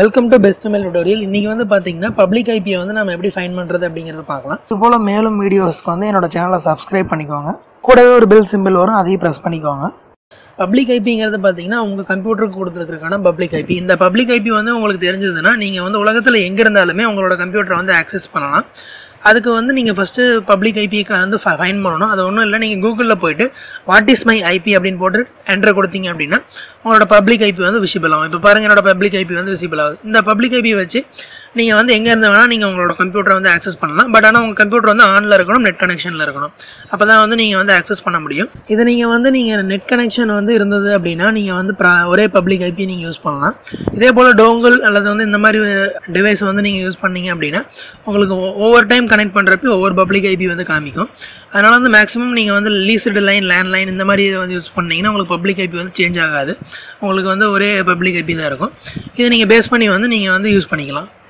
welcome to best mail tutorial இன்றைக்கி வந்து பார்த்தீங்கன்னா பப்ளிக் ஐபியை வந்து நம்ம எப்படி ஃபைன் பண்ணுறது அப்படிங்கிறத பார்க்கலாம் இது போல் மேலும் வீடியோஸ்க்கு வந்து என்னோட சேனலை சப்ஸ்கிரைப் பண்ணிக்கோங்க கூடவே ஒரு பெல் சிம்பிள் வரும் அதையும் ப்ரெஸ் பண்ணிக்கோங்க பப்ளிக் ஐபிங்கிறது பார்த்தீங்கன்னா உங்கள் கம்ப்யூட்டருக்கு கொடுத்துருக்கான பப்ளிக் ஐபி இந்த பப்ளிக் ஐபி வந்து உங்களுக்கு தெரிஞ்சதுன்னா நீங்கள் வந்து உலகத்தில் எங்கே இருந்தாலுமே உங்களோட கம்ப்யூட்டரை வந்து ஆக்சஸ் பண்ணலாம் அதுக்கு வந்து நீங்கள் ஃபஸ்ட்டு பப்ளிக் ஐபிக்கு வந்து ஃபைன் பண்ணணும் அது ஒன்றும் இல்லை நீங்கள் கூகுளில் போயிட்டு வாட் இஸ் மை ஐபி அப்படின்னு போட்டு என்ட்ரு கொடுத்தீங்க அப்படின்னா உங்களோட பப்ளிக் ஐபி வந்து விசிபிள் ஆகும் இப்போ பாருங்கள் என்னோட பப்ளிக் ஐபி வந்து விசிபிள் ஆகுது இந்த பப்ளிக் ஐபி வச்சு நீங்கள் வந்து எங்கே இருந்து வேணால் நீங்கள் உங்களோட கம்ப்யூட்டரை வந்து ஆக்சஸ் பண்ணலாம் பட் ஆனால் உங்கள் கம்ப்யூட்டர் வந்து ஆனில் இருக்கணும் நெட் கனெக்ஷனில் இருக்கணும் அப்போ தான் வந்து நீங்கள் வந்து ஆக்சஸ் பண்ண முடியும் இதை நீங்கள் வந்து நீங்கள் நெட் கனெக்ஷன் வந்து இருந்தது அப்படின்னா நீங்கள் வந்து ப்ரா- ஒரே பப்ளிக் ஐபி நீங்கள் யூஸ் பண்ணலாம் இதே போல் டோங்கல் அல்லது வந்து இந்த மாதிரி டிவைஸ் வந்து நீங்கள் யூஸ் பண்ணீங்க அப்படின்னா உங்களுக்கு ஒவ்வொரு டைம் கனெக்ட் பண்ணுறப்ப ஒவ்வொரு பப்ளிக் ஐபி வந்து காமிக்கும் அதனால் வந்து மேக்ஸிமம் நீங்கள் வந்து லீஸ்டு லைன் லேண்ட் லைன் இந்த மாதிரி இதை வந்து யூஸ் பண்ணீங்கன்னா உங்களுக்கு பப்ளிக் ஐபி வந்து சேஞ்ச் ஆகாது உங்களுக்கு வந்து ஒரே பப்ளிக் ஐபி தான் இருக்கும் இதை நீங்கள் பேஸ் பண்ணி வந்து நீங்கள் வந்து யூஸ் பண்ணிக்கலாம்